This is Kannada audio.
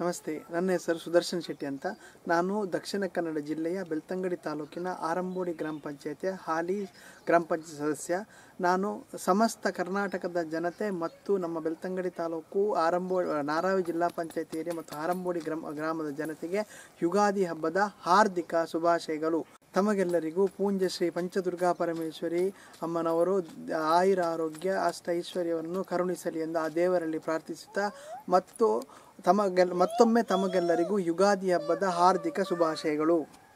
ನಮಸ್ತೆ ನನ್ನ ಹೆಸರು ಸುದರ್ಶನ್ ಶೆಟ್ಟಿ ಅಂತ ನಾನು ದಕ್ಷಿಣ ಕನ್ನಡ ಜಿಲ್ಲೆಯ ಬೆಳ್ತಂಗಡಿ ತಾಲೂಕಿನ ಆರಂಬೋಡಿ ಗ್ರಾಮ ಪಂಚಾಯತಿಯ ಹಾಲಿ ಗ್ರಾಮ ಪಂಚಾಯತ್ ಸದಸ್ಯ ನಾನು ಸಮಸ್ತ ಕರ್ನಾಟಕದ ಜನತೆ ಮತ್ತು ನಮ್ಮ ಬೆಳ್ತಂಗಡಿ ತಾಲೂಕು ಆರಂಬೋ ನಾರಾವಿ ಜಿಲ್ಲಾ ಪಂಚಾಯತಿ ಏರಿಯಾ ಮತ್ತು ಆರಂಬೋಡಿ ಗ್ರಾಮ ಗ್ರಾಮದ ಜನತೆಗೆ ಯುಗಾದಿ ಹಬ್ಬದ ಹಾರ್ದಿಕ ಶುಭಾಶಯಗಳು ತಮಗೆಲ್ಲರಿಗೂ ಪೂಜ್ಯ ಶ್ರೀ ಪಂಚದುರ್ಗಾ ಪರಮೇಶ್ವರಿ ಅಮ್ಮನವರು ಆಯುರ ಆರೋಗ್ಯ ಅಷ್ಟ ಐಶ್ವರ್ಯವನ್ನು ಕರುಣಿಸಲಿ ಎಂದು ಆ ದೇವರಲ್ಲಿ ಪ್ರಾರ್ಥಿಸುತ್ತಾ ಮತ್ತು ತಮಗೆಲ್ಲ ಮತ್ತೊಮ್ಮೆ ತಮಗೆಲ್ಲರಿಗೂ ಯುಗಾದಿ ಹಬ್ಬದ ಹಾರ್ದಿಕ ಶುಭಾಶಯಗಳು